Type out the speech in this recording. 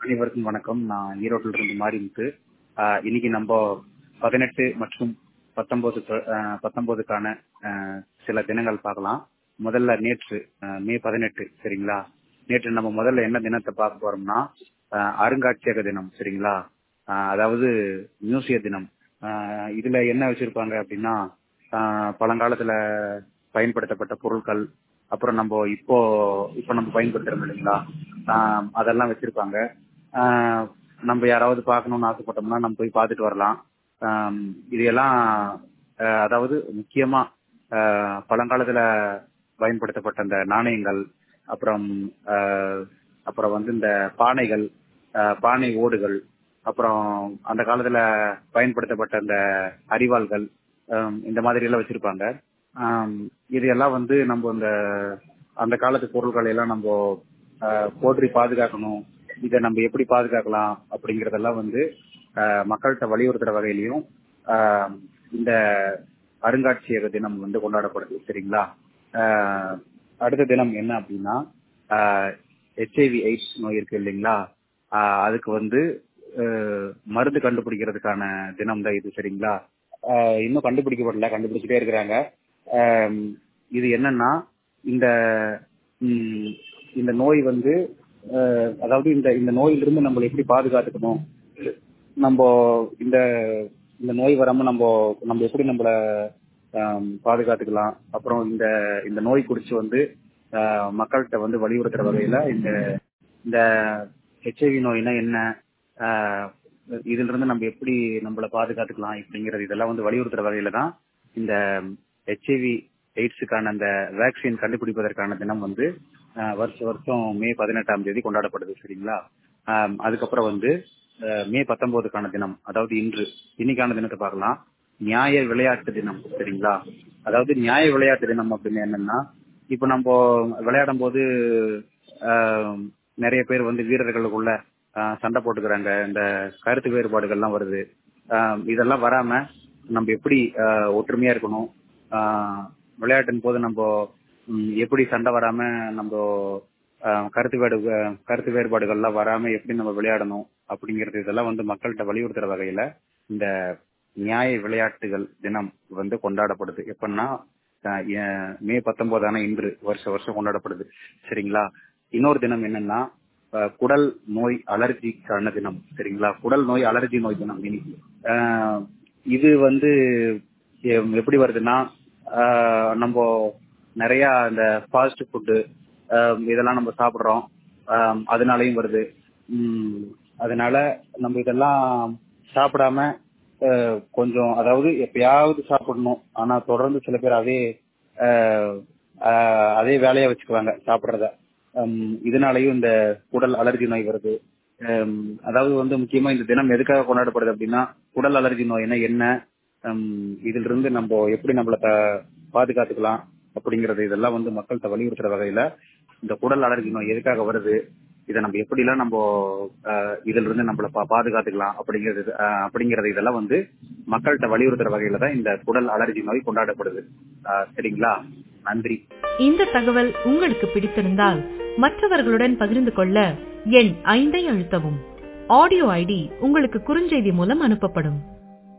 அனைவருக்கும் வணக்கம் நான் ஈரோட்டில் இருந்து மாறிமுத்து ஆஹ் இன்னைக்கு நம்ம பதினெட்டு மற்றும் பத்தொன்பது ஆஹ் பத்தொன்பதுக்கான ஆஹ் சில தினங்கள் பார்க்கலாம் முதல்ல நேற்று ஆஹ் மே பதினெட்டு சரிங்களா நேற்று நம்ம முதல்ல என்ன தினத்தை பார்க்க போறோம்னா ஆஹ் அருங்காட்சியக தினம் சரிங்களா ஆஹ் அதாவது மியூசிய தினம் ஆஹ் இதுல என்ன வச்சிருப்பாங்க அப்படின்னா ஆஹ் பழங்காலத்துல பயன்படுத்தப்பட்ட பொருட்கள் அப்புறம் நம்ம இப்போ இப்போ நம்ம பயன்படுத்துறோம் இல்லைங்களா ஆஹ் அதெல்லாம் வச்சிருப்பாங்க ஆஹ் நம்ம யாராவது பார்க்கணும்னு ஆசைப்பட்டோம்னா நம்ம போய் பார்த்துட்டு வரலாம் ஆஹ் இது எல்லாம் ஆஹ் அதாவது முக்கியமா ஆஹ் பழங்காலத்துல பயன்படுத்தப்பட்ட அந்த நாணயங்கள் அப்புறம் ஆஹ் அப்புறம் வந்து இந்த பானைகள் ஆஹ் பானை ஓடுகள் அப்புறம் அந்த காலத்துல பயன்படுத்தப்பட்ட அந்த அரிவாள்கள் ஆஹ் இந்த மாதிரி எல்லாம் வச்சிருப்பாங்க ஆஹ் இது எல்லாம் வந்து நம்ம இந்த அந்த காலத்து பொருட்களை எல்லாம் நம்ம ஆஹ் போற்றி பாதுகாக்கணும் இதை நம்ம எப்படி பாதுகாக்கலாம் அப்படிங்கறதெல்லாம் வந்து ஆஹ் மக்கள்கிட்ட வலியுறுத்துற வகையிலையும் ஆஹ் இந்த அருங்காட்சியக தினம் வந்து கொண்டாடப்படுது சரிங்களா ஆஹ் அடுத்த தினம் என்ன அப்படின்னா ஹெச்ஐவி எய்ட்ஸ் நோய் இருக்கு இல்லைங்களா ஆஹ் அதுக்கு வந்து ஆஹ் மருந்து கண்டுபிடிக்கிறதுக்கான தினம் தான் இது சரிங்களா ஆஹ் இன்னும் கண்டுபிடிக்கப்படல கண்டுபிடிச்சிட்டே இருக்கிறாங்க ஆஹ் இது என்னன்னா இந்த ம், இந்த நோய் வந்து ஆஹ் அதாவது இந்த இந்த நோயிலிருந்து நம்மளை எப்படி பாதுகாத்துக்கணும் நம்ம இந்த இந்த நோய் வராம நம்ம நம்ம எப்படி நம்மள ஆம், பாதுகாத்துக்கலாம் அப்புறம் இந்த இந்த நோய் குறிச்சு வந்து ஆஹ், மக்கள்கிட்ட வந்து வலியுறுத்துற வகையில இந்த இந்த ஹெச்ஐவி நோய்னா என்ன ஆஹ், இதுல இருந்து நம்ம எப்படி நம்மள பாதுகாத்துக்கலாம் இப்படிங்கிறது இதெல்லாம் வந்து வலியுறுத்துற வகையில தான் இந்த ஹெச்ஐவி எய்ட்ஸுக்கான அந்த வேக்சின் கண்டுபிடிப்பதற்கான தினம் வந்து ஆஹ், வருஷ வருஷம் மே பதினெட்டாம் தேதி கொண்டாடப்படுது சரிங்களா ஆம், அதுக்கப்புறம் வந்து ஆஹ், மே பத்தொன்பதுக்கான தினம் அதாவது இன்று இன்னைக்கான தினத்தை பார்க்கலாம் நியாய விளையாட்டு தினம் சரிங்களா அதாவது நியாய விளையாட்டு தினம் அப்படின்னு என்னன்னா இப்ப நம்ம விளையாடும் போது ஆஹ், நிறைய பேர் வந்து வீரர்களுக்குள்ள ஆஹ், சண்டை போட்டுக்கிறாங்க இந்த கருத்து வேறுபாடுகள்லாம் வருது ஆஹ், இதெல்லாம் வராம நம்ம எப்படி ஆஹ், ஒற்றுமையா இருக்கணும் ஆஹ், விளையாட்டின் போது நம்ம ம், எப்படி சண்டை வராம நம்ம ஆஹ், கருத்து வேடு கருத்து வேறுபாடுகள்லாம் வராம எப்படி நம்ம விளையாடணும் அப்படிங்கிறது இதெல்லாம் வந்து மக்கள்கிட்ட வலியுறுத்துற வகையில இந்த நியாய விளையாட்டுகள் தினம் வந்து கொண்டாடப்படுது எப்பன்னா ஆஹ், ஏ- மே பத்தொன்பதான இன்று வருஷ வருஷம் கொண்டாடப்படுது சரிங்களா இன்னொரு தினம் என்னன்னா ஆஹ், குடல் நோய் அலர்ஜிக்கான தினம் சரிங்களா குடல் நோய் அலர்ஜி நோய் தினம் இன்னைக்கு ஆஹ், இது வந்து எ- எப்படி வருதுன்னா ஆஹ், நம்ம நிறைய இந்த ஃபாஸ்ட் ஃபுட்டு இதெல்லாம் நம்ம சாப்பிடுறோம் ஆஹ், அதனாலயும் வருது உம், அதனால நம்ம இதெல்லாம் சாப்பிடாம ஆஹ், கொஞ்சம் அதாவது எப்பயாவது சாப்பிடணும் ஆனா தொடர்ந்து சில பேர் அதே ஆஹ், ஆஹ், அதே வேலையா வச்சுக்குவாங்க சாப்பிடுறத ஹம், இதனாலயும் இந்த குடல் அலர்ஜி நோய் வருது ஹம், அதாவது வந்து முக்கியமா இந்த தினம் எதுக்காக கொண்டாடப்படுது அப்படின்னா குடல் அலர்ஜி நோய்னா என்ன ஹம், இதுல இருந்து நம்ம எப்படி நம்மள த- பாதுகாத்துக்கலாம் அப்படிங்கறது இதெல்லாம் வந்து மக்கள்கிட்ட வலியுறுத்துற வகையில இந்த குடல் அலர்ஜி நோய் எதுக்காக வருது இதை நம்ம எப்படிலாம் நம்ம ஆஹ், இதுல இருந்து நம்மள பா- பாதுகாத்துக்கலாம் அப்படிங்கிறது ஆஹ், அப்படிங்கறது இதெல்லாம் வந்து மக்கள்கிட்ட வலியுறுத்துற வகையில தான் இந்த குடல் அலர்ஜி நோய் கொண்டாடப்படுது ஆஹ், சரிங்களா நன்றி இந்த தகவல் உங்களுக்கு பிடித்திருந்தால் மற்றவர்களுடன் பகிர்ந்து கொள்ள எண் ஐந்தை அழுத்தவும் ஆடியோ ஐடி உங்களுக்கு குறுஞ்செய்தி மூலம் அனுப்பப்படும்